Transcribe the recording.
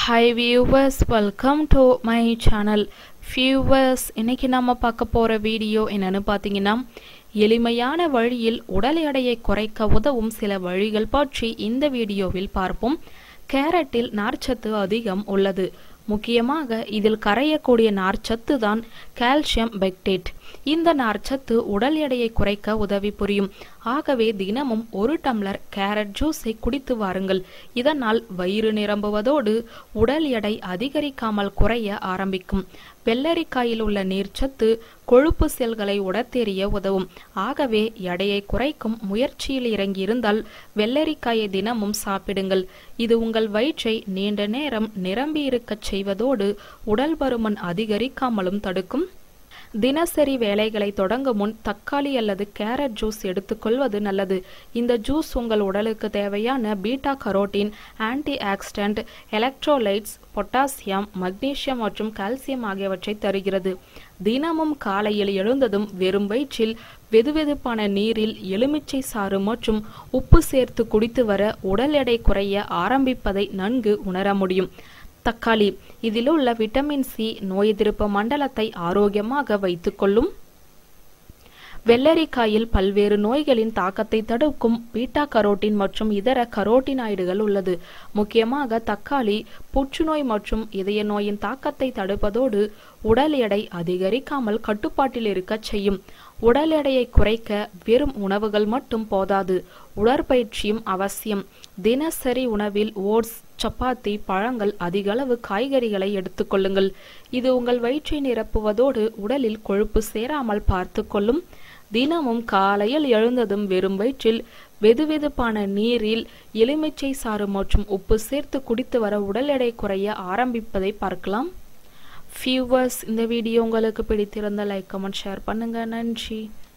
hi viewers welcome to my channel viewers இன்னைக்கு நம்ம பார்க்க போகிற வீடியோ என்னன்னு பார்த்தீங்கன்னா எளிமையான வழியில் உடல் எடையை குறைக்க உதவும் சில வழிகள் பற்றி இந்த வீடியோவில் பார்ப்போம் கேரட்டில் நார்ச்சத்து அதிகம் உள்ளது முக்கியமாக இதில் கரையக்கூடிய நார்ச்சத்து தான் கால்சியம் பெக்டேட் இந்த நார்ச்சத்து உடல் எடையை குறைக்க உதவி புரியும் ஆகவே தினமும் ஒரு டம்ளர் கேரட் ஜூஸை குடித்து வாருங்கள் இதனால் வயிறு நிரம்புவதோடு உடல் எடை அதிகரிக்காமல் குறைய ஆரம்பிக்கும் வெள்ளரிக்காயில் உள்ள நீர்ச்சத்து கொழுப்பு செல்களை உடத்தெறிய உதவும் ஆகவே எடையை குறைக்கும் முயற்சியில் இறங்கியிருந்தால் வெள்ளரிக்காயை தினமும் சாப்பிடுங்கள் இது உங்கள் வயிற்றை நீண்ட நேரம் நிரம்பியிருக்கச் செய்வதோடு உடல் பருமன் அதிகரிக்காமலும் தடுக்கும் தினசரி வேலைகளை தொடங்கும் முன் தக்காளி அல்லது கேரட் ஜூஸ் எடுத்துக்கொள்வது நல்லது இந்த ஜூஸ் உங்கள் உடலுக்கு தேவையான beta carotene antioxidant electrolytes potassium magnesium மற்றும் கால்சியம் ஆகியவற்றை தருகிறது தினமும் காலையில் எழுந்ததும் வெறும் வயிற்றில் வெதுவெதுப்பான நீரில் எலுமிச்சை சாறு மற்றும் உப்பு சேர்த்து குடித்து வர உடல் எடை குறைய ஆரம்பிப்பதை நன்கு உணர முடியும் தக்காளி இதில் உள்ள விட்டமின் சி நோய் எதிர்ப்பு மண்டலத்தை ஆரோக்கியமாக வைத்துக்கொள்ளும் வெள்ளரிக்காயில் பல்வேறு நோய்களின் தாக்கத்தை தடுக்கும் பீட்டா கரோட்டின் மற்றும் இதர கரோட்டினாய்டுகள் உள்ளது முக்கியமாக தக்காளி புற்றுநோய் மற்றும் இதய நோயின் தாக்கத்தை தடுப்பதோடு உடல் எடை அதிகரிக்காமல் கட்டுப்பாட்டில் இருக்க செய்யும் உடல் எடையை குறைக்க வெறும் உணவுகள் மட்டும் போதாது உடற்பயிற்சியும் அவசியம் தினசரி உணவில் ஓட்ஸ் சப்பாத்தி பழங்கள் அதிகளவு காய்கறிகளை எடுத்துக்கொள்ளுங்கள் இது உங்கள் வயிற்றை நிரப்புவதோடு உடலில் கொழுப்பு சேராமல் பார்த்து கொள்ளும் தினமும் காலையில் எழுந்ததும் வெறும் வயிற்றில் வெதுவெதுப்பான நீரில் எலுமிச்சை சாறு மற்றும் உப்பு சேர்த்து குடித்து வர உடல் எடை குறைய ஆரம்பிப்பதை பார்க்கலாம் ஃபியூவர்ஸ் இந்த வீடியோ உங்களுக்கு பிடித்திருந்த லைக் கமெண்ட் ஷேர் பண்ணுங்க நன்றி